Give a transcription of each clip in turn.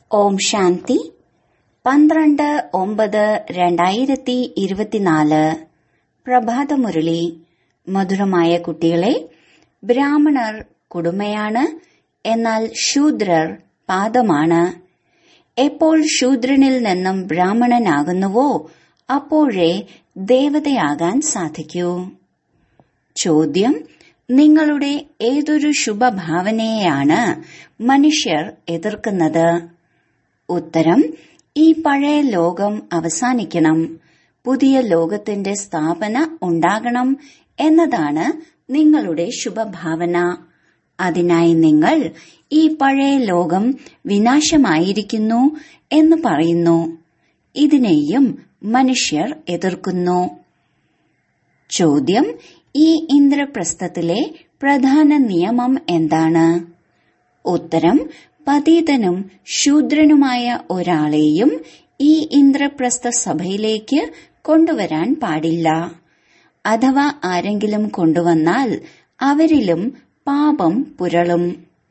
ഓം ശാന്തി പന്ത്രണ്ട് ഒമ്പത് രണ്ടായിരത്തി ഇരുപത്തിനാല് പ്രഭാതമുരളി മധുരമായ കുട്ടികളെ ബ്രാഹ്മണർ കുടുമയാണ് എന്നാൽ ശൂദ്രർ പാദമാണ് എപ്പോൾ ശൂദ്രനിൽ നിന്നും ബ്രാഹ്മണനാകുന്നുവോ അപ്പോഴേ ദേവതയാകാൻ സാധിക്കൂ ചോദ്യം നിങ്ങളുടെ ഏതൊരു ശുഭഭാവനയെയാണ് മനുഷ്യർ എതിർക്കുന്നത് ഉത്തരം ഈ പഴയ ലോകം അവസാനിക്കണം പുതിയ ലോകത്തിന്റെ സ്ഥാപന ഉണ്ടാകണം എന്നതാണ് നിങ്ങളുടെ ശുഭഭാവന അതിനായി നിങ്ങൾ ഈ പഴയ ലോകം വിനാശമായിരിക്കുന്നു എന്ന് പറയുന്നു ഇതിനെയും മനുഷ്യർ എതിർക്കുന്നു ചോദ്യം ഈ ഇന്ദ്രപ്രസ്ഥത്തിലെ പ്രധാന നിയമം എന്താണ് ഉത്തരം പതീതനും ശൂദ്രനുമായ ഒരാളെയും ഈ ഇന്ദ്രപ്രസ്ഥ സഭയിലേക്ക് കൊണ്ടുവരാൻ പാടില്ല അഥവാ ആരെങ്കിലും കൊണ്ടുവന്നാൽ അവരിലും പാപം പുരളും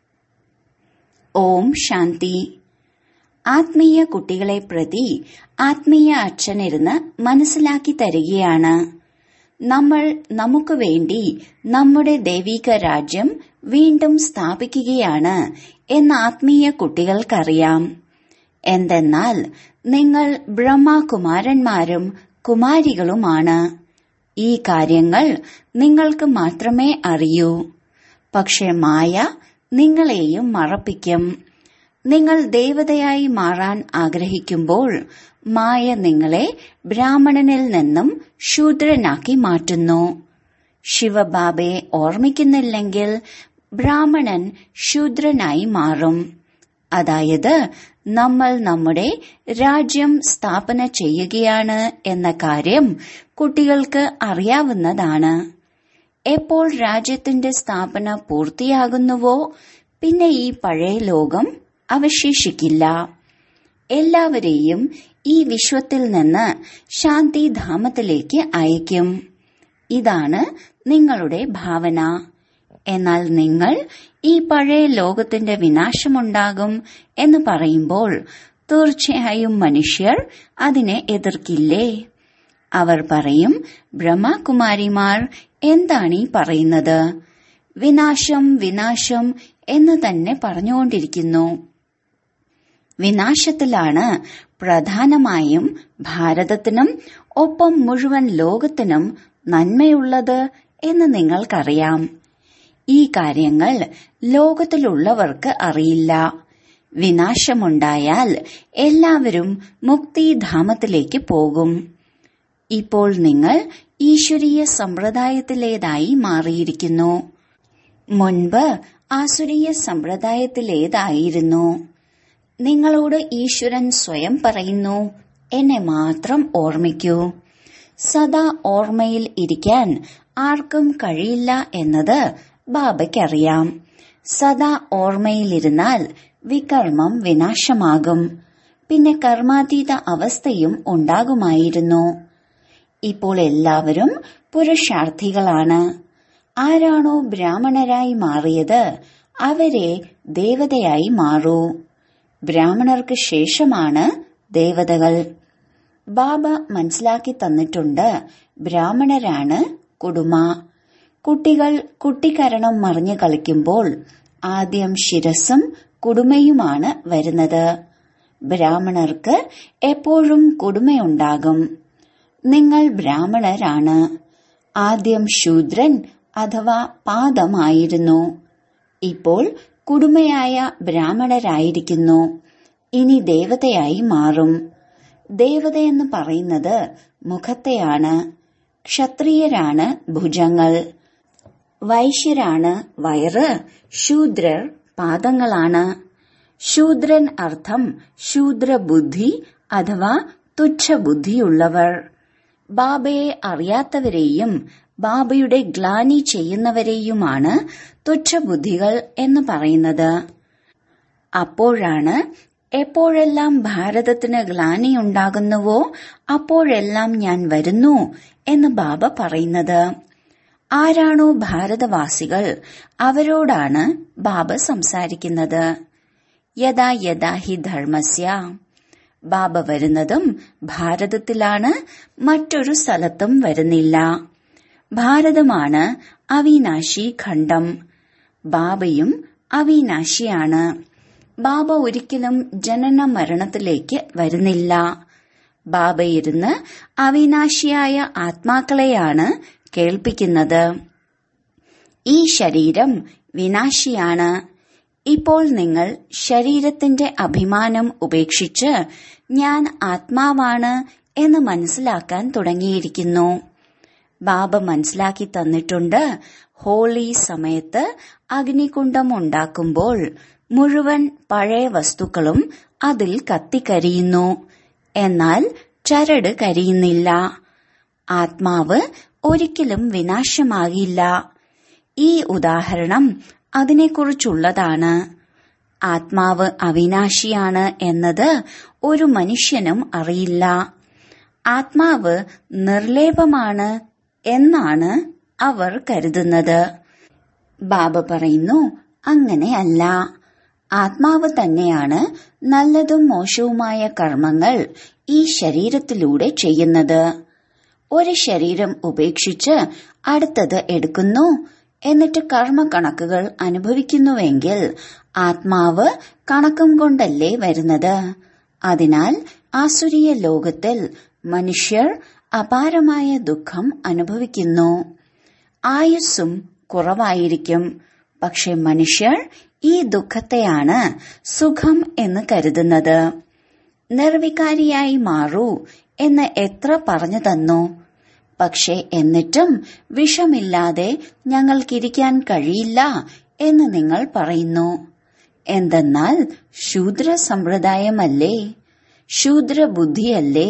ഓം ശാന്തി ആത്മീയ കുട്ടികളെ പ്രതി ആത്മീയ അച്ഛനിരുന്ന് മനസ്സിലാക്കി തരികയാണ് നമ്മൾ നമുക്ക് വേണ്ടി നമ്മുടെ ദൈവിക രാജ്യം വീണ്ടും സ്ഥാപിക്കുകയാണ് എന്ന് ആത്മീയ കുട്ടികൾക്കറിയാം എന്തെന്നാൽ നിങ്ങൾ ബ്രഹ്മകുമാരന്മാരും കുമാരികളുമാണ് ഈ കാര്യങ്ങൾ നിങ്ങൾക്ക് മാത്രമേ അറിയൂ പക്ഷെ മായ നിങ്ങളെയും മറപ്പിക്കും നിങ്ങൾ ദേവതയായി മാറാൻ ആഗ്രഹിക്കുമ്പോൾ മായ നിങ്ങളെ ബ്രാഹ്മണനിൽ നിന്നും ശൂദ്രനാക്കി മാറ്റുന്നു ശിവബാബയെ ഓർമ്മിക്കുന്നില്ലെങ്കിൽ ബ്രാഹ്മണൻ ശൂദ്രനായി മാറും അതായത് നമ്മൾ നമ്മുടെ രാജ്യം സ്ഥാപന ചെയ്യുകയാണ് എന്ന കാര്യം കുട്ടികൾക്ക് അറിയാവുന്നതാണ് എപ്പോൾ രാജ്യത്തിന്റെ സ്ഥാപന പൂർത്തിയാകുന്നുവോ പിന്നെ ഈ പഴയ ലോകം അവശേഷിക്കില്ല എല്ലാവരെയും ഈ വിശ്വത്തിൽ നിന്ന് ശാന്തിധാമത്തിലേക്ക് അയക്കും ഇതാണ് നിങ്ങളുടെ ഭാവന എന്നാൽ നിങ്ങൾ ഈ പഴയ ലോകത്തിന്റെ വിനാശമുണ്ടാകും എന്ന് പറയുമ്പോൾ തീർച്ചയായും മനുഷ്യർ അതിനെ എതിർക്കില്ലേ അവർ പറയും ബ്രഹ്മകുമാരിമാർ എന്താണ് ഈ പറയുന്നത് വിനാശം വിനാശം എന്ന് തന്നെ പറഞ്ഞുകൊണ്ടിരിക്കുന്നു വിനാശത്തിലാണ് പ്രധാനമായും ഭാരതത്തിനും ഒപ്പം മുഴുവൻ ലോകത്തിനും നന്മയുള്ളത് എന്ന് നിങ്ങൾക്കറിയാം ഈ കാര്യങ്ങൾ ലോകത്തിലുള്ളവർക്ക് അറിയില്ല വിനാശമുണ്ടായാൽ എല്ലാവരും മുക്തിധാമത്തിലേക്ക് പോകും ഇപ്പോൾ നിങ്ങൾ ഈശ്വരീയ സമ്പ്രദായത്തിലേതായി മാറിയിരിക്കുന്നു മുൻപ് ആസുരീയ സമ്പ്രദായത്തിലേതായിരുന്നു നിങ്ങളോട് ഈശ്വരൻ സ്വയം പറയുന്നു എന്നെ മാത്രം ഓർമ്മിക്കൂ സദാ ഓർമ്മയിൽ ഇരിക്കാൻ ആർക്കും കഴിയില്ല എന്നത് ബാബയ്ക്കറിയാം സദാ ഓർമ്മയിലിരുന്നാൽ വികർമ്മം വിനാശമാകും പിന്നെ കർമാതീത അവസ്ഥയും ഉണ്ടാകുമായിരുന്നു ഇപ്പോൾ എല്ലാവരും പുരുഷാർത്ഥികളാണ് ആരാണോ ബ്രാഹ്മണരായി മാറിയത് അവരെ ദേവതയായി മാറൂ ബ്രാഹ്മണർക്ക് ശേഷമാണ് ദേവതകൾ ബാബ മനസ്സിലാക്കി തന്നിട്ടുണ്ട് ബ്രാഹ്മണരാണ് കുടുമ കുട്ടികൾ കുട്ടിക്കരണം മറിഞ്ഞു കളിക്കുമ്പോൾ ആദ്യം ശിരസും കുടുമയുമാണ് വരുന്നത് ബ്രാഹ്മണർക്ക് എപ്പോഴും കുടുമയുണ്ടാകും നിങ്ങൾ ബ്രാഹ്മണരാണ് ആദ്യം ശൂദ്രൻ അഥവാ പാദമായിരുന്നു ഇപ്പോൾ കുടുമയായ ബ്രാഹ്മണരായിരിക്കുന്നു ഇനി ദേവതയായി മാറും ദേവതയെന്ന് പറയുന്നത് മുഖത്തെയാണ് ക്ഷത്രിയരാണ് ഭുജങ്ങൾ വൈശ്യരാണ് വയറ് ശൂദ്രർ പാദങ്ങളാണ് ശൂദ്രൻ അർത്ഥം ശൂദ്രബുദ്ധി അഥവാ തുച്ഛബുദ്ധിയുള്ളവർ ബാബയെ അറിയാത്തവരെയും ബാബയുടെ ഗ്ലാനി ചെയ്യുന്നവരെയുമാണ് തുച്ഛബുദ്ധികൾ എന്ന് പറയുന്നത് അപ്പോഴാണ് എപ്പോഴെല്ലാം ഭാരതത്തിന് ഗ്ലാനിയുണ്ടാകുന്നുവോ അപ്പോഴെല്ലാം ഞാൻ വരുന്നു എന്ന് ബാബ പറയുന്നത് ആരാണോ ഭാരതവാസികൾ അവരോടാണ് ബാബ സംസാരിക്കുന്നത് യഥാ യഥാ ഹി ധർമ്മസ്യ ബാബ വരുന്നതും ഭാരതത്തിലാണ് മറ്റൊരു സ്ഥലത്തും വരുന്നില്ല ഭാരതമാണ് അവിനാശി ഖണ്ഡം ബാബയും അവിനാശിയാണ് ബാബ ഒരിക്കലും ജനന മരണത്തിലേക്ക് വരുന്നില്ല ബാബ ഇരുന്ന് അവിനാശിയായ ആത്മാക്കളെയാണ് കേൾപ്പിക്കുന്നത് ഈ ശരീരം വിനാശിയാണ് ഇപ്പോൾ നിങ്ങൾ ശരീരത്തിന്റെ അഭിമാനം ഉപേക്ഷിച്ച് ഞാൻ ആത്മാവാണ് എന്ന് മനസ്സിലാക്കാൻ തുടങ്ങിയിരിക്കുന്നു ബാബ മനസ്സിലാക്കി തന്നിട്ടുണ്ട് ഹോളി സമയത്ത് അഗ്നികുണ്ഡം ഉണ്ടാക്കുമ്പോൾ മുഴുവൻ പഴയ വസ്തുക്കളും അതിൽ കത്തിക്കരിയുന്നു എന്നാൽ ചരട് കരിയുന്നില്ല ആത്മാവ് ഒരിക്കലും വിനാശമാകില്ല ഈ ഉദാഹരണം അതിനെക്കുറിച്ചുള്ളതാണ് ആത്മാവ് അവിനാശിയാണ് എന്നത് ഒരു മനുഷ്യനും അറിയില്ല ആത്മാവ് നിർലേപമാണ് എന്നാണ് അവർ കരുതുന്നത് ബാബ പറയുന്നു അങ്ങനെയല്ല ആത്മാവ് തന്നെയാണ് നല്ലതും മോശവുമായ കർമ്മങ്ങൾ ഈ ശരീരത്തിലൂടെ ചെയ്യുന്നത് ഒരു ശരീരം ഉപേക്ഷിച്ച് അടുത്തത് എടുക്കുന്നു എന്നിട്ട് കർമ്മ കണക്കുകൾ അനുഭവിക്കുന്നുവെങ്കിൽ ആത്മാവ് കണക്കും കൊണ്ടല്ലേ വരുന്നത് അതിനാൽ ആസുരീയ ലോകത്തിൽ മനുഷ്യർ അപാരമായ ദുഃഖം അനുഭവിക്കുന്നു ആയുസ്സും കുറവായിരിക്കും പക്ഷെ മനുഷ്യർ ഈ ദുഃഖത്തെയാണ് സുഖം എന്ന് കരുതുന്നത് നിർവികാരിയായി മാറൂ എന്ന് എത്ര പറഞ്ഞു തന്നു പക്ഷെ എന്നിട്ടും വിഷമില്ലാതെ ഞങ്ങൾക്കിരിക്കാൻ കഴിയില്ല എന്ന് നിങ്ങൾ പറയുന്നു എന്തെന്നാൽ ശൂദ്ര സമ്പ്രദായമല്ലേ ശൂദ്ര ബുദ്ധിയല്ലേ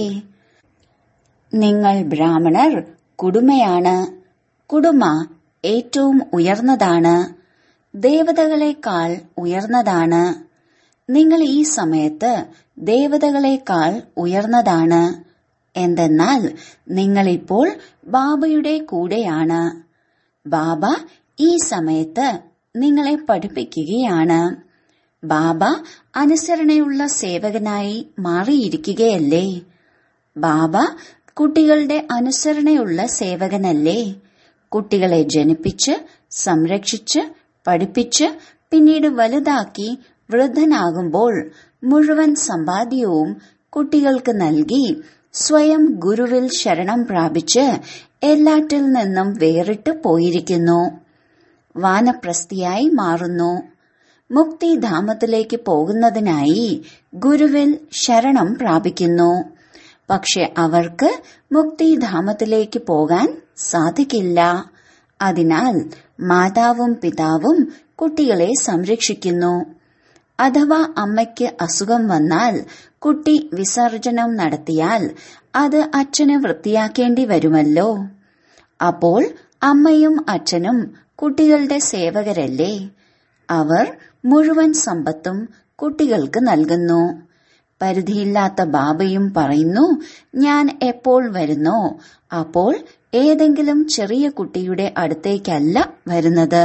നിങ്ങൾ ബ്രാഹ്മണർ കുടുമയാണ് കുടുമ ഏറ്റവും ഉയർന്നതാണ് ദേവതകളെക്കാൾ ഉയർന്നതാണ് നിങ്ങൾ ഈ സമയത്ത് ദേവതകളെക്കാൾ ഉയർന്നതാണ് എന്തെന്നാൽ നിങ്ങളിപ്പോൾ ബാബയുടെ കൂടെയാണ് ബാബ ഈ സമയത്ത് നിങ്ങളെ പഠിപ്പിക്കുകയാണ് ബാബ അനുസരണയുള്ള സേവകനായി മാറിയിരിക്കുകയല്ലേ ബാബ കുട്ടികളുടെ അനുസരണയുള്ള സേവകനല്ലേ കുട്ടികളെ ജനിപ്പിച്ച് സംരക്ഷിച്ച് പഠിപ്പിച്ച് പിന്നീട് വലുതാക്കി വൃദ്ധനാകുമ്പോൾ മുഴുവൻ സമ്പാദ്യവും കുട്ടികൾക്ക് നൽകി സ്വയം ഗുരുവിൽ ശരണം പ്രാപിച്ച് എല്ലാറ്റിൽ നിന്നും വേറിട്ട് പോയിരിക്കുന്നു വാനപ്രസ്ഥിയായി മാറുന്നു മുക്തിധാമത്തിലേക്ക് പോകുന്നതിനായി ഗുരുവിൽ ശരണം പ്രാപിക്കുന്നു പക്ഷെ അവർക്ക് മുക്തിധാമത്തിലേക്ക് പോകാൻ സാധിക്കില്ല അതിനാൽ മാതാവും പിതാവും കുട്ടികളെ സംരക്ഷിക്കുന്നു അഥവാ അമ്മയ്ക്ക് അസുഖം വന്നാൽ കുട്ടി വിസർജനം നടത്തിയാൽ അത് അച്ഛന് വൃത്തിയാക്കേണ്ടി വരുമല്ലോ അപ്പോൾ അമ്മയും അച്ഛനും കുട്ടികളുടെ സേവകരല്ലേ അവർ മുഴുവൻ സമ്പത്തും കുട്ടികൾക്ക് നൽകുന്നു പരിധിയില്ലാത്ത ബാബയും പറയുന്നു ഞാൻ എപ്പോൾ വരുന്നോ അപ്പോൾ ഏതെങ്കിലും ചെറിയ കുട്ടിയുടെ അടുത്തേക്കല്ല വരുന്നത്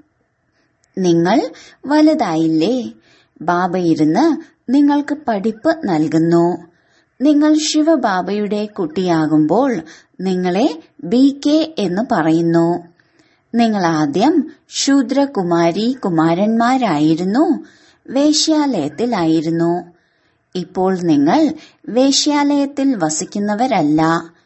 നിങ്ങൾ വലുതായില്ലേ ബാബ ഇരുന്ന് നിങ്ങൾക്ക് പഠിപ്പ് നൽകുന്നു നിങ്ങൾ ശിവബാബയുടെ കുട്ടിയാകുമ്പോൾ നിങ്ങളെ ബി കെ എന്ന് പറയുന്നു നിങ്ങൾ ആദ്യം ശൂദ്രകുമാരി കുമാരന്മാരായിരുന്നു വേശ്യാലയത്തിലായിരുന്നു ഇപ്പോൾ നിങ്ങൾ വേശ്യാലയത്തിൽ വസിക്കുന്നവരല്ല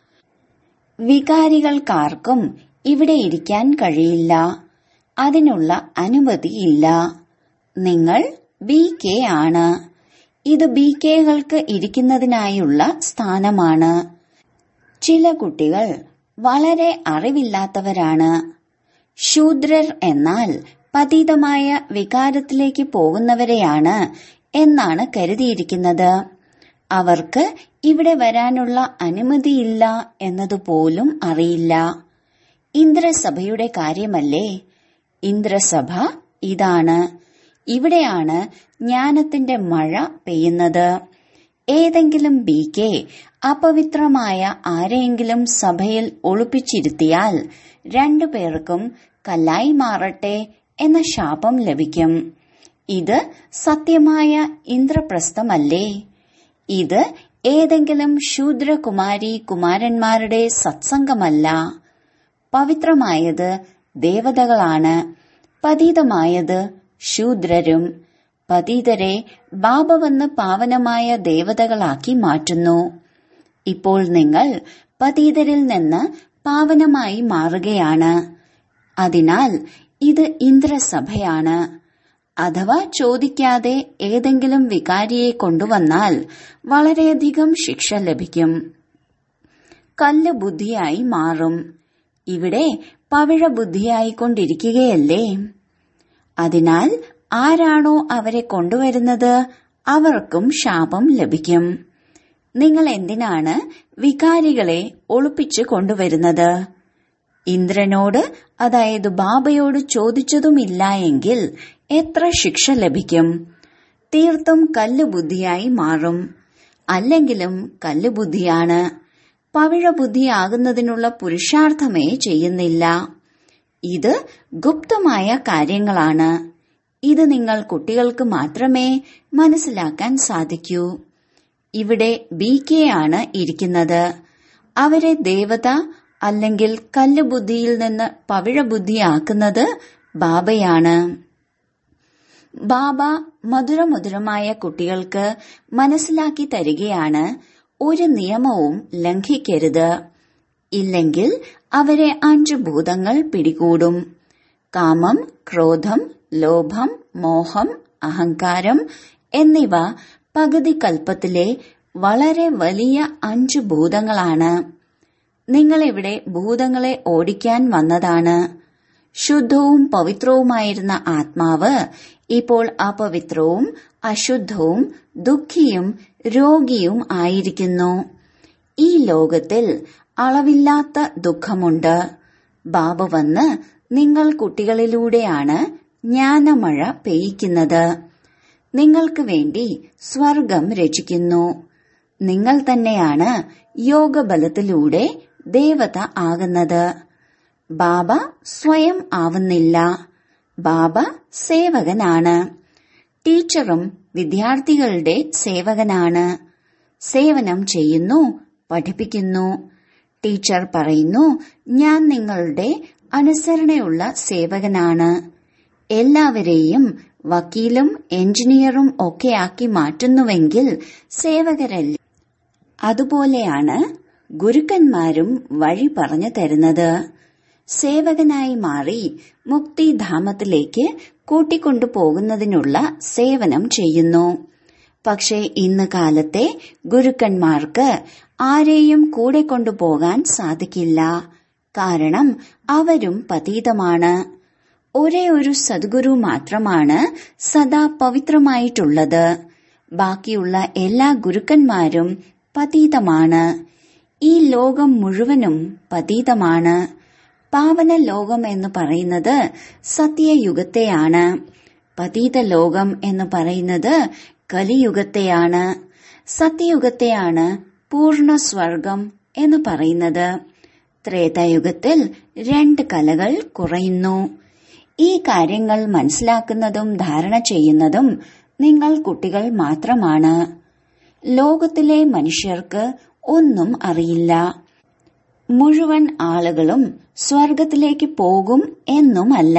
വികാരികൾക്കാർക്കും ഇവിടെ ഇരിക്കാൻ കഴിയില്ല അതിനുള്ള അനുമതിയില്ല നിങ്ങൾ ബി കെ ആണ് ഇത് ബി കെകൾക്ക് ഇരിക്കുന്നതിനായുള്ള സ്ഥാനമാണ് ചില കുട്ടികൾ വളരെ അറിവില്ലാത്തവരാണ് ശൂദ്രർ എന്നാൽ പതീതമായ വികാരത്തിലേക്ക് പോകുന്നവരെയാണ് എന്നാണ് കരുതിയിരിക്കുന്നത് അവർക്ക് ഇവിടെ വരാനുള്ള അനുമതിയില്ല എന്നതുപോലും അറിയില്ല ഇന്ദ്രസഭയുടെ കാര്യമല്ലേ ഇന്ദ്രസഭ ഇതാണ് ഇവിടെയാണ് ജ്ഞാനത്തിന്റെ മഴ പെയ്യുന്നത് ഏതെങ്കിലും ബി കെ അപവിത്രമായ ആരെയെങ്കിലും സഭയിൽ ഒളിപ്പിച്ചിരുത്തിയാൽ രണ്ടു പേർക്കും കല്ലായി മാറട്ടെ എന്ന ശാപം ലഭിക്കും ഇത് സത്യമായ ഇന്ദ്രപ്രസ്ഥമല്ലേ ഇത് ഏതെങ്കിലും ശൂദ്രകുമാരി കുമാരന്മാരുടെ സത്സംഗമല്ല പവിത്രമായത് ദേവതകളാണ് പതീതമായത് ശൂദ്രരും പതീതരെ ബാബ വന്ന് പാവനമായ ദേവതകളാക്കി മാറ്റുന്നു ഇപ്പോൾ നിങ്ങൾ പതീതരിൽ നിന്ന് പാവനമായി മാറുകയാണ് അതിനാൽ ഇത് ഇന്ദ്രസഭയാണ് അഥവാ ചോദിക്കാതെ ഏതെങ്കിലും വികാരിയെ കൊണ്ടുവന്നാൽ വളരെയധികം ശിക്ഷ ലഭിക്കും കല്ല് ബുദ്ധിയായി മാറും ഇവിടെ പവിഴ ബുദ്ധിയായിക്കൊണ്ടിരിക്കുകയല്ലേ അതിനാൽ ആരാണോ അവരെ കൊണ്ടുവരുന്നത് അവർക്കും ശാപം ലഭിക്കും നിങ്ങൾ എന്തിനാണ് വികാരികളെ ഒളിപ്പിച്ചു കൊണ്ടുവരുന്നത് ഇന്ദ്രനോട് അതായത് ബാബയോട് ചോദിച്ചതുമില്ല എങ്കിൽ എത്ര ശിക്ഷ ലഭിക്കും തീർത്തും കല്ലുബുദ്ധിയായി മാറും അല്ലെങ്കിലും കല്ലുബുദ്ധിയാണ് പവിഴ ബുദ്ധിയാകുന്നതിനുള്ള പുരുഷാർത്ഥമേ ചെയ്യുന്നില്ല ഇത് ഗുപ്തമായ കാര്യങ്ങളാണ് ഇത് നിങ്ങൾ കുട്ടികൾക്ക് മാത്രമേ മനസ്സിലാക്കാൻ സാധിക്കൂ ഇവിടെ ബി കെ ആണ് ഇരിക്കുന്നത് അവരെ ദേവത അല്ലെങ്കിൽ കല്ലുബുദ്ധിയിൽ നിന്ന് പവിഴ ബുദ്ധിയാക്കുന്നത് ബാബയാണ് ബാബ മധുരമധുരമായ കുട്ടികൾക്ക് മനസ്സിലാക്കി തരികയാണ് ഒരു നിയമവും ലംഘിക്കരുത് ഇല്ലെങ്കിൽ അവരെ അഞ്ചു ഭൂതങ്ങൾ പിടികൂടും കാമം ക്രോധം ലോഭം മോഹം അഹങ്കാരം എന്നിവ പകുതി കൽപ്പത്തിലെ വളരെ വലിയ അഞ്ചു ഭൂതങ്ങളാണ് നിങ്ങളിവിടെ ഭൂതങ്ങളെ ഓടിക്കാൻ വന്നതാണ് ശുദ്ധവും പവിത്രവുമായിരുന്ന ആത്മാവ് ഇപ്പോൾ അപവിത്രവും അശുദ്ധവും ദുഃഖിയും രോഗിയും ആയിരിക്കുന്നു ഈ ലോകത്തിൽ അളവില്ലാത്ത ദുഃഖമുണ്ട് ബാബ വന്ന് നിങ്ങൾ കുട്ടികളിലൂടെയാണ് ജ്ഞാനമഴ പെയ്യിക്കുന്നത് നിങ്ങൾക്ക് വേണ്ടി സ്വർഗം രചിക്കുന്നു നിങ്ങൾ തന്നെയാണ് യോഗബലത്തിലൂടെ ദേവത ആകുന്നത് ബാബ സ്വയം ആവുന്നില്ല ബാബ സേവകനാണ് ടീച്ചറും വിദ്യാർത്ഥികളുടെ സേവകനാണ് സേവനം ചെയ്യുന്നു പഠിപ്പിക്കുന്നു ടീച്ചർ പറയുന്നു ഞാൻ നിങ്ങളുടെ അനുസരണയുള്ള സേവകനാണ് എല്ലാവരെയും വക്കീലും എഞ്ചിനീയറും ഒക്കെയാക്കി മാറ്റുന്നുവെങ്കിൽ സേവകരല്ല അതുപോലെയാണ് ഗുരുക്കന്മാരും വഴി പറഞ്ഞു തരുന്നത് സേവകനായി മാറി മുക്തിധാമത്തിലേക്ക് കൂട്ടിക്കൊണ്ടു പോകുന്നതിനുള്ള സേവനം ചെയ്യുന്നു പക്ഷേ ഇന്ന് കാലത്തെ ഗുരുക്കന്മാർക്ക് ആരെയും കൂടെ കൊണ്ടുപോകാൻ സാധിക്കില്ല കാരണം അവരും പതീതമാണ് ഒരേ ഒരു സദ്ഗുരു മാത്രമാണ് സദാ പവിത്രമായിട്ടുള്ളത് ബാക്കിയുള്ള എല്ലാ ഗുരുക്കന്മാരും പതീതമാണ് ഈ ലോകം മുഴുവനും പതീതമാണ് പാവന ലോകം എന്ന് പറയുന്നത് സത്യയുഗത്തെയാണ് പതീത ലോകം എന്ന് പറയുന്നത് കലിയുഗത്തെയാണ് സത്യയുഗത്തെയാണ് പൂർണ്ണ സ്വർഗം എന്ന് പറയുന്നത് ത്രേതായുഗത്തിൽ രണ്ട് കലകൾ കുറയുന്നു ഈ കാര്യങ്ങൾ മനസ്സിലാക്കുന്നതും ധാരണ ചെയ്യുന്നതും നിങ്ങൾ കുട്ടികൾ മാത്രമാണ് ലോകത്തിലെ മനുഷ്യർക്ക് ഒന്നും അറിയില്ല മുഴുവൻ ആളുകളും സ്വർഗത്തിലേക്ക് പോകും എന്നുമല്ല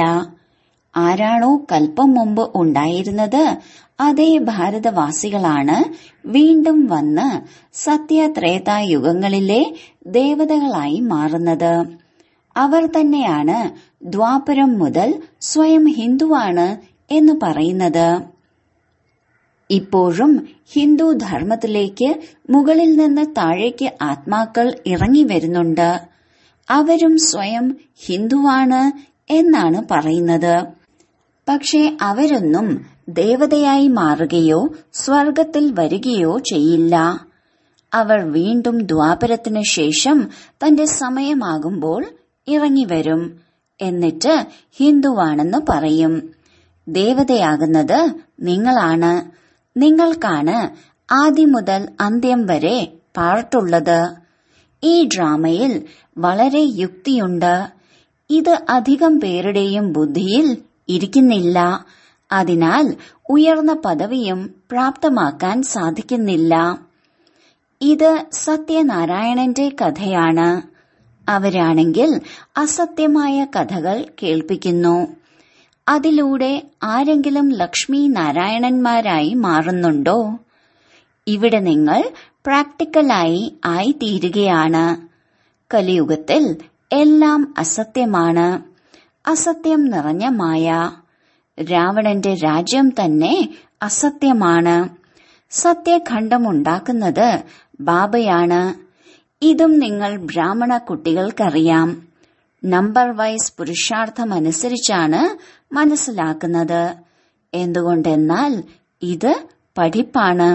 ആരാണോ കൽപ്പം മുമ്പ് ഉണ്ടായിരുന്നത് അതേ ഭാരതവാസികളാണ് വീണ്ടും വന്ന് സത്യത്രേതായുഗങ്ങളിലെ ദേവതകളായി മാറുന്നത് അവർ തന്നെയാണ് ദ്വാപരം മുതൽ സ്വയം ഹിന്ദുവാണ് എന്ന് പറയുന്നത് ഇപ്പോഴും ഹിന്ദു ധർമ്മത്തിലേക്ക് മുകളിൽ നിന്ന് താഴേക്ക് ആത്മാക്കൾ ഇറങ്ങി വരുന്നുണ്ട് അവരും സ്വയം ഹിന്ദുവാണ് എന്നാണ് പറയുന്നത് പക്ഷേ അവരൊന്നും ദേവതയായി മാറുകയോ സ്വർഗത്തിൽ വരികയോ ചെയ്യില്ല അവർ വീണ്ടും ദ്വാപരത്തിനു ശേഷം തന്റെ സമയമാകുമ്പോൾ ഇറങ്ങിവരും എന്നിട്ട് ഹിന്ദുവാണെന്ന് പറയും ദേവതയാകുന്നത് നിങ്ങളാണ് നിങ്ങൾക്കാണ് ആദ്യം മുതൽ അന്ത്യം വരെ പാർട്ടുള്ളത് ഈ ഡ്രാമയിൽ വളരെ യുക്തിയുണ്ട് ഇത് അധികം പേരുടെയും ബുദ്ധിയിൽ ഇരിക്കുന്നില്ല അതിനാൽ ഉയർന്ന പദവിയും പ്രാപ്തമാക്കാൻ സാധിക്കുന്നില്ല ഇത് സത്യനാരായണന്റെ കഥയാണ് അവരാണെങ്കിൽ അസത്യമായ കഥകൾ കേൾപ്പിക്കുന്നു അതിലൂടെ ആരെങ്കിലും ലക്ഷ്മി നാരായണന്മാരായി മാറുന്നുണ്ടോ ഇവിടെ നിങ്ങൾ പ്രാക്ടിക്കലായി ആയിത്തീരുകയാണ് കലിയുഗത്തിൽ എല്ലാം അസത്യമാണ് അസത്യം നിറഞ്ഞ മായ രാവണന്റെ രാജ്യം തന്നെ അസത്യമാണ് സത്യഖണ്ഡമുണ്ടാക്കുന്നത് ബാബയാണ് ഇതും നിങ്ങൾ ബ്രാഹ്മണ കുട്ടികൾക്കറിയാം നമ്പർ വൈസ് പുരുഷാർത്ഥമനുസരിച്ചാണ് മനസ്സിലാക്കുന്നത് എന്തുകൊണ്ടെന്നാൽ ഇത് പഠിപ്പാണ്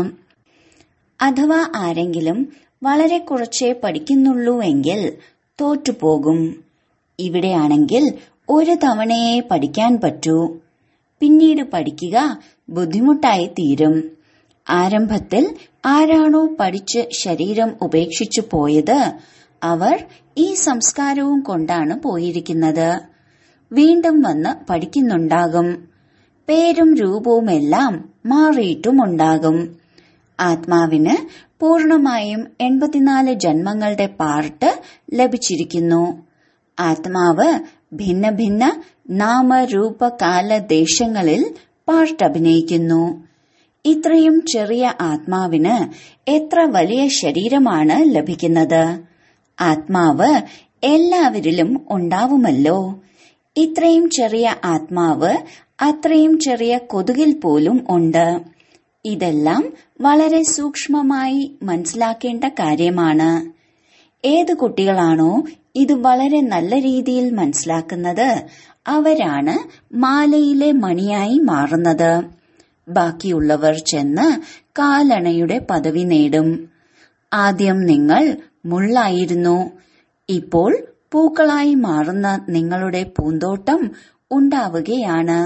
അഥവാ ആരെങ്കിലും വളരെ കുറച്ചേ പഠിക്കുന്നുള്ളൂവെങ്കിൽ തോറ്റുപോകും ഇവിടെയാണെങ്കിൽ ഒരു തവണയെ പഠിക്കാൻ പറ്റൂ പിന്നീട് പഠിക്കുക ബുദ്ധിമുട്ടായി തീരും ആരംഭത്തിൽ ആരാണോ പഠിച്ച് ശരീരം ഉപേക്ഷിച്ചു പോയത് അവർ ഈ സംസ്കാരവും കൊണ്ടാണ് പോയിരിക്കുന്നത് വീണ്ടും വന്ന് പഠിക്കുന്നുണ്ടാകും പേരും രൂപവുമെല്ലാം മാറിയിട്ടുമുണ്ടാകും ആത്മാവിന് പൂർണമായും എൺപത്തിനാല് ജന്മങ്ങളുടെ പാർട്ട് ലഭിച്ചിരിക്കുന്നു ആത്മാവ് ഭിന്ന ഭിന്ന നാമരൂപകാല ദേശങ്ങളിൽ പാർട്ട് അഭിനയിക്കുന്നു ഇത്രയും ചെറിയ ആത്മാവിന് എത്ര വലിയ ശരീരമാണ് ലഭിക്കുന്നത് ആത്മാവ് എല്ലാവരിലും ഉണ്ടാവുമല്ലോ ഇത്രയും ചെറിയ ആത്മാവ് അത്രയും ചെറിയ കൊതുകിൽ പോലും ഉണ്ട് ഇതെല്ലാം വളരെ സൂക്ഷ്മമായി മനസ്സിലാക്കേണ്ട കാര്യമാണ് ഏത് കുട്ടികളാണോ ഇത് വളരെ നല്ല രീതിയിൽ മനസ്സിലാക്കുന്നത് അവരാണ് മാലയിലെ മണിയായി മാറുന്നത് ബാക്കിയുള്ളവർ ചെന്ന് കാലണയുടെ പദവി നേടും ആദ്യം നിങ്ങൾ മുള്ളായിരുന്നു ഇപ്പോൾ പൂക്കളായി മാറുന്ന നിങ്ങളുടെ പൂന്തോട്ടം ഉണ്ടാവുകയാണ്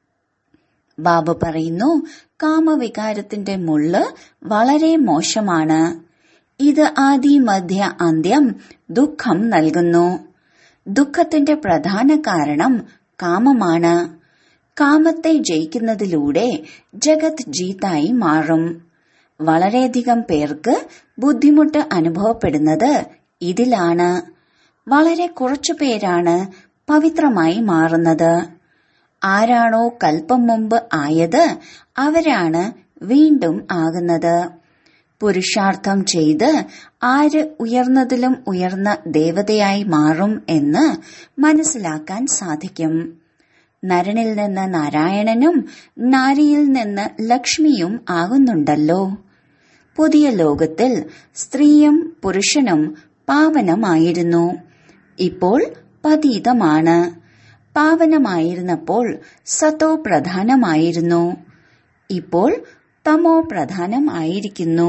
ബാബ പറയുന്നു കാമവികാരത്തിന്റെ മുള്ള് വളരെ മോശമാണ് ഇത് ആദി മധ്യ അന്ത്യം ദുഃഖം നൽകുന്നു ദുഃഖത്തിന്റെ പ്രധാന കാരണം കാമമാണ് കാമത്തെ ജയിക്കുന്നതിലൂടെ ജഗത് ജീത്തായി മാറും വളരെയധികം പേർക്ക് ബുദ്ധിമുട്ട് അനുഭവപ്പെടുന്നത് ഇതിലാണ് വളരെ കുറച്ചു പേരാണ് പവിത്രമായി മാറുന്നത് ആരാണോ കൽപ്പം മുമ്പ് ആയത് അവരാണ് വീണ്ടും ആകുന്നത് പുരുഷാർത്ഥം ചെയ്ത് ആര് ഉയർന്നതിലും ഉയർന്ന ദേവതയായി മാറും എന്ന് മനസ്സിലാക്കാൻ സാധിക്കും നരനിൽ നിന്ന് നാരായണനും നാരിയിൽ നിന്ന് ലക്ഷ്മിയും ആകുന്നുണ്ടല്ലോ പുതിയ ലോകത്തിൽ സ്ത്രീയും പുരുഷനും പാവനമായിരുന്നു ഇപ്പോൾ പതീതമാണ് പാവനമായിരുന്നപ്പോൾ സതോ പ്രധാനമായിരുന്നു ഇപ്പോൾ തമോ പ്രധാനമായിരിക്കുന്നു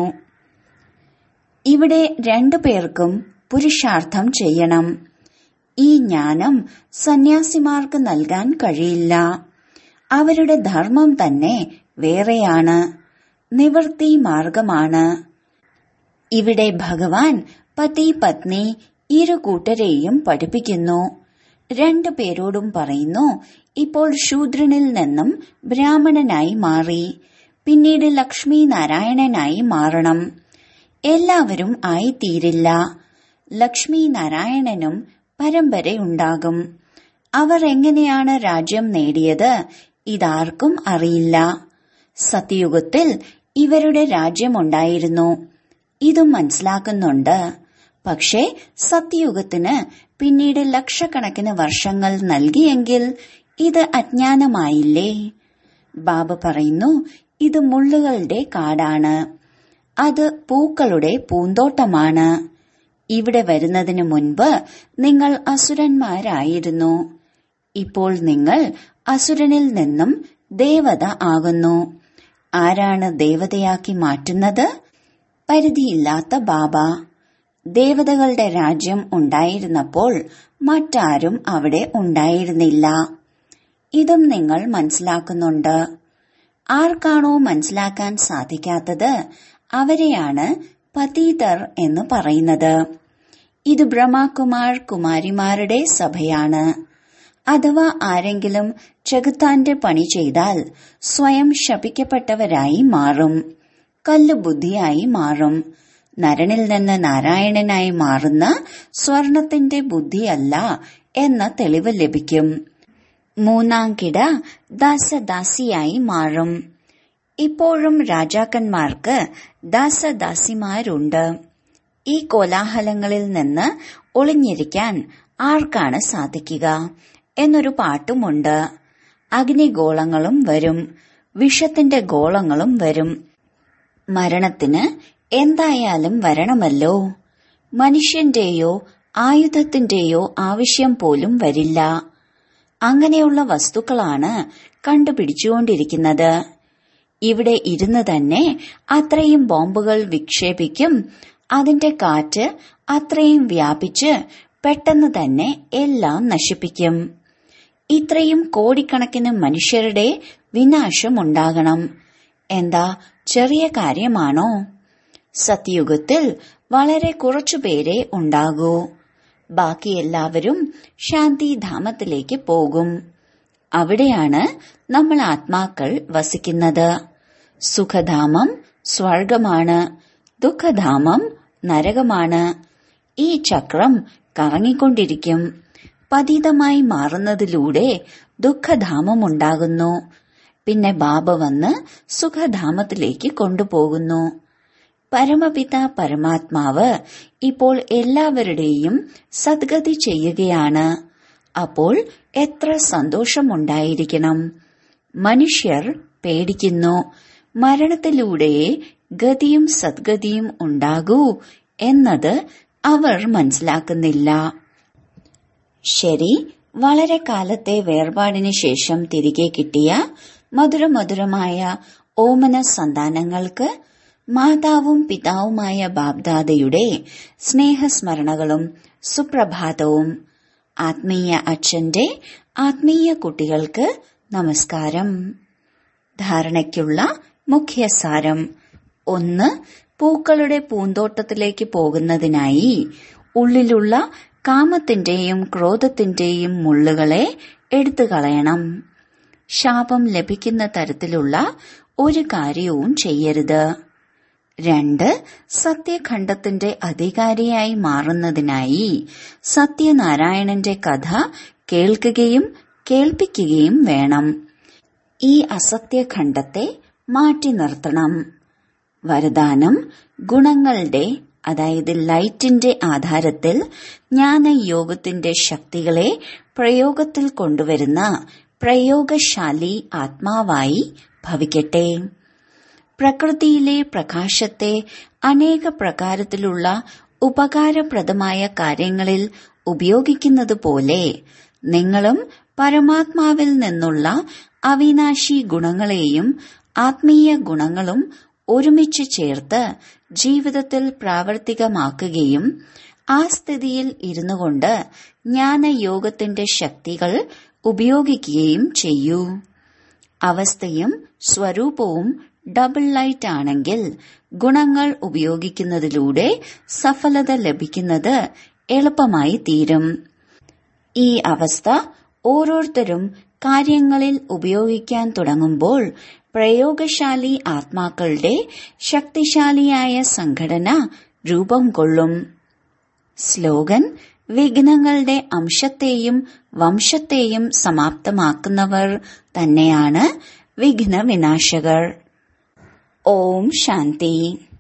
ഇവിടെ രണ്ടു പേർക്കും പുരുഷാർത്ഥം ചെയ്യണം ഈ ജ്ഞാനം സന്യാസിമാർക്ക് നൽകാൻ കഴിയില്ല അവരുടെ ധർമ്മം തന്നെ വേറെയാണ് നിവൃത്തി മാർഗമാണ് ഇവിടെ ഭഗവാൻ പതി പത്നി ഇരു കൂട്ടരെയും പഠിപ്പിക്കുന്നു രണ്ടു പേരോടും പറയുന്നു ഇപ്പോൾ ശൂദ്രനിൽ നിന്നും ബ്രാഹ്മണനായി മാറി പിന്നീട് ലക്ഷ്മി നാരായണനായി മാറണം എല്ലാവരും ആയിത്തീരില്ല ലക്ഷ്മി നാരായണനും പരമ്പരയുണ്ടാകും അവർ എങ്ങനെയാണ് രാജ്യം നേടിയത് ഇതാർക്കും അറിയില്ല സത്യയുഗത്തിൽ ഇവരുടെ രാജ്യമുണ്ടായിരുന്നു ഇതും മനസ്സിലാക്കുന്നുണ്ട് പക്ഷേ സത്യയുഗത്തിന് പിന്നീട് ലക്ഷക്കണക്കിന് വർഷങ്ങൾ നൽകിയെങ്കിൽ ഇത് അജ്ഞാനമായില്ലേ ബാബ പറയുന്നു ഇത് മുള്ളുകളുടെ കാടാണ് അത് പൂക്കളുടെ പൂന്തോട്ടമാണ് ഇവിടെ വരുന്നതിനു മുൻപ് നിങ്ങൾ അസുരന്മാരായിരുന്നു ഇപ്പോൾ നിങ്ങൾ അസുരനിൽ നിന്നും ദേവത ആകുന്നു ആരാണ് ദേവതയാക്കി മാറ്റുന്നത് പരിധിയില്ലാത്ത ബാബ ദേവതകളുടെ രാജ്യം ഉണ്ടായിരുന്നപ്പോൾ മറ്റാരും അവിടെ ഉണ്ടായിരുന്നില്ല ഇതും നിങ്ങൾ മനസ്സിലാക്കുന്നുണ്ട് ആർക്കാണോ മനസ്സിലാക്കാൻ സാധിക്കാത്തത് അവരെയാണ് പതീതർ എന്ന് പറയുന്നത് ഇത് ബ്രഹ്മകുമാർ കുമാരിമാരുടെ സഭയാണ് അഥവാ ആരെങ്കിലും ചെകുത്താന്റെ പണി ചെയ്താൽ സ്വയം ശപിക്കപ്പെട്ടവരായി മാറും കല്ലുബുദ്ധിയായി മാറും നരനിൽ നിന്ന് നാരായണനായി മാറുന്ന സ്വർണത്തിന്റെ ബുദ്ധിയല്ല എന്ന തെളിവ് ലഭിക്കും മൂന്നാം കിട ദാസദാസിയായി മാറും ഇപ്പോഴും രാജാക്കന്മാർക്ക് ദാസദാസിമാരുണ്ട് ഈ കോലാഹലങ്ങളിൽ നിന്ന് ഒളിഞ്ഞിരിക്കാൻ ആർക്കാണ് സാധിക്കുക എന്നൊരു പാട്ടുമുണ്ട് അഗ്നിഗോളങ്ങളും വരും വിഷത്തിന്റെ ഗോളങ്ങളും വരും മരണത്തിന് എന്തായാലും വരണമല്ലോ മനുഷ്യന്റെയോ ആയുധത്തിന്റെയോ ആവശ്യം പോലും വരില്ല അങ്ങനെയുള്ള വസ്തുക്കളാണ് കണ്ടുപിടിച്ചുകൊണ്ടിരിക്കുന്നത് ഇവിടെ ഇരുന്ന് തന്നെ അത്രയും ബോംബുകൾ വിക്ഷേപിക്കും അതിന്റെ കാറ്റ് അത്രയും വ്യാപിച്ച് പെട്ടെന്ന് തന്നെ എല്ലാം നശിപ്പിക്കും ഇത്രയും കോടിക്കണക്കിന് മനുഷ്യരുടെ വിനാശമുണ്ടാകണം എന്താ ചെറിയ കാര്യമാണോ സത്യയുഗത്തിൽ വളരെ കുറച്ചുപേരെ ഉണ്ടാകൂ ബാക്കി എല്ലാവരും ശാന്തിധാമത്തിലേക്ക് പോകും അവിടെയാണ് നമ്മൾ ആത്മാക്കൾ വസിക്കുന്നത് സുഖധാമം സ്വർഗമാണ് ദുഃഖധാമം നരകമാണ് ഈ ചക്രം കറങ്ങിക്കൊണ്ടിരിക്കും പതിതമായി മാറുന്നതിലൂടെ ദുഃഖധാമമുണ്ടാകുന്നു പിന്നെ ബാബ വന്ന് സുഖധാമത്തിലേക്ക് കൊണ്ടുപോകുന്നു പരമപിത പരമാത്മാവ് ഇപ്പോൾ എല്ലാവരുടെയും സദ്ഗതി ചെയ്യുകയാണ് അപ്പോൾ എത്ര സന്തോഷമുണ്ടായിരിക്കണം മനുഷ്യർ പേടിക്കുന്നു മരണത്തിലൂടെയേ ഗതിയും സദ്ഗതിയും ഉണ്ടാകൂ എന്നത് അവർ മനസ്സിലാക്കുന്നില്ല ശരി വളരെ കാലത്തെ വേർപാടിന് ശേഷം തിരികെ കിട്ടിയ മധുരമധുരമായ ഓമന സന്താനങ്ങൾക്ക് മാതാവും പിതാവുമായ ബാബ്ദാദയുടെ സ്നേഹസ്മരണകളും സുപ്രഭാതവും ആത്മീയ അച്ഛന്റെ ആത്മീയ കുട്ടികൾക്ക് നമസ്കാരം ധാരണയ്ക്കുള്ള മുഖ്യസാരം ഒന്ന് പൂക്കളുടെ പൂന്തോട്ടത്തിലേക്ക് പോകുന്നതിനായി ഉള്ളിലുള്ള കാമത്തിന്റെയും ക്രോധത്തിന്റെയും മുള്ളുകളെ എടുത്തു കളയണം ശാപം ലഭിക്കുന്ന തരത്തിലുള്ള ഒരു കാര്യവും ചെയ്യരുത് രണ്ട് സത്യഖണ്ഡത്തിന്റെ അധികാരിയായി മാറുന്നതിനായി സത്യനാരായണന്റെ കഥ കേൾക്കുകയും കേൾപ്പിക്കുകയും വേണം ഈ അസത്യഖണ്ഡത്തെ മാറ്റി നിർത്തണം വരദാനം ഗുണങ്ങളുടെ അതായത് ലൈറ്റിന്റെ ആധാരത്തിൽ ജ്ഞാനയോഗത്തിന്റെ ശക്തികളെ പ്രയോഗത്തിൽ കൊണ്ടുവരുന്ന പ്രയോഗശാലി ആത്മാവായി ഭവിക്കട്ടെ പ്രകൃതിയിലെ പ്രകാശത്തെ അനേക പ്രകാരത്തിലുള്ള ഉപകാരപ്രദമായ കാര്യങ്ങളിൽ ഉപയോഗിക്കുന്നത് പോലെ നിങ്ങളും പരമാത്മാവിൽ നിന്നുള്ള അവിനാശി ഗുണങ്ങളെയും ആത്മീയ ഗുണങ്ങളും ഒരുമിച്ച് ചേർത്ത് ജീവിതത്തിൽ പ്രാവർത്തികമാക്കുകയും ആ സ്ഥിതിയിൽ ഇരുന്നുകൊണ്ട് ജ്ഞാനയോഗത്തിന്റെ ശക്തികൾ ഉപയോഗിക്കുകയും ചെയ്യൂ അവസ്ഥയും സ്വരൂപവും ഡബിൾ ലൈറ്റ് ആണെങ്കിൽ ഗുണങ്ങൾ ഉപയോഗിക്കുന്നതിലൂടെ സഫലത ലഭിക്കുന്നത് എളുപ്പമായി തീരും ഈ അവസ്ഥ ഓരോരുത്തരും കാര്യങ്ങളിൽ ഉപയോഗിക്കാൻ തുടങ്ങുമ്പോൾ പ്രയോഗശാലി ആത്മാക്കളുടെ ശക്തിശാലിയായ സംഘടന രൂപം കൊള്ളും സ്ലോഗൻ വിഘ്നങ്ങളുടെ അംശത്തെയും വംശത്തെയും സമാപ്തമാക്കുന്നവർ തന്നെയാണ് വിഘ്ന വിനാശകർ ഓം ശാന്തി